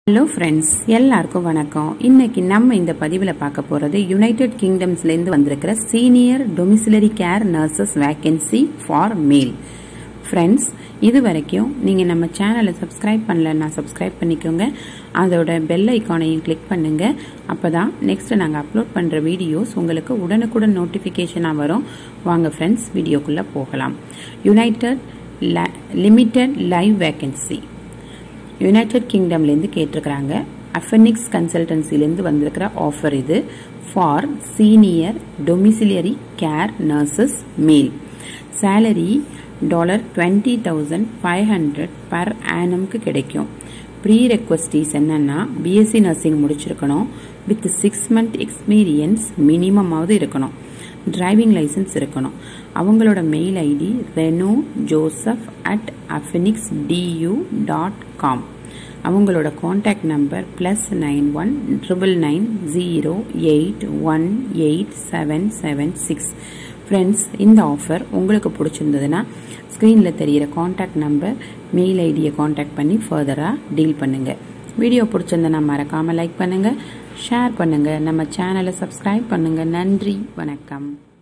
hello friends எல்லாருக்கும் வணக்கம் இன்னைக்கு நம்ம இந்த பதிவில் பார்க்க போகிறது யுனைடெட் கிங்டம்ஸ்லேருந்து வந்திருக்கிற senior domiciliary care nurses vacancy for male friends இது வரைக்கும் நீங்கள் நம்ம சேனலை சப்ஸ்கிரைப் பண்ணலன்னா சப்ஸ்கிரைப் பண்ணிக்கோங்க அதோட பெல் ஐக்கானையும் கிளிக் பண்ணுங்க அப்போ தான் நெக்ஸ்ட் நாங்கள் அப்லோட் பண்ணுற வீடியோஸ் உங்களுக்கு உடனுக்குடன் நோட்டிஃபிகேஷனாக வரும் வாங்க ஃப்ரெண்ட்ஸ் வீடியோக்குள்ளே போகலாம் united limited live vacancy united கிங்டம்லேருந்து கேட்டிருக்கிறாங்க அஃபெனிக்ஸ் கன்சல்டன்சிலேருந்து வந்திருக்கிற ஆஃபர் இது for senior domiciliary care nurses male salary dollar twenty thousand five hundred per ஆனம்க்கு கிடைக்கும் ப்ரீ ரெக்வஸ்டீஸ் என்னன்னா பிஎஸ்சி நர்சிங் முடிச்சிருக்கணும் வித் சிக்ஸ் மந்த் எக்ஸ்பீரியன்ஸ் மினிமமாவது இருக்கணும் டிரைவிங் லைசன்ஸ் இருக்கணும் அவங்களோட mail ID Reno Joseph at Affinix டியூ டாட் காம் அவங்களோட contact number plus nine one triple nine zero eight one eight seven seven six friends இந்த offer உங்களுக்கு பிடிச்சிருந்ததுன்னா ஸ்க்ரீனில் தெரிகிற காண்டாக்ட் நம்பர் மெயில் ஐடியை காண்டாக்ட் பண்ணி ஃபர்தராக டீல் பண்ணுங்கள் வீடியோ பிடிச்சிருந்தனா மறக்காமல் லைக் பண்ணுங்கள் ஷேர் பண்ணுங்கள் நம்ம சேனலை சப்ஸ்கிரைப் பண்ணுங்கள் நன்றி வணக்கம்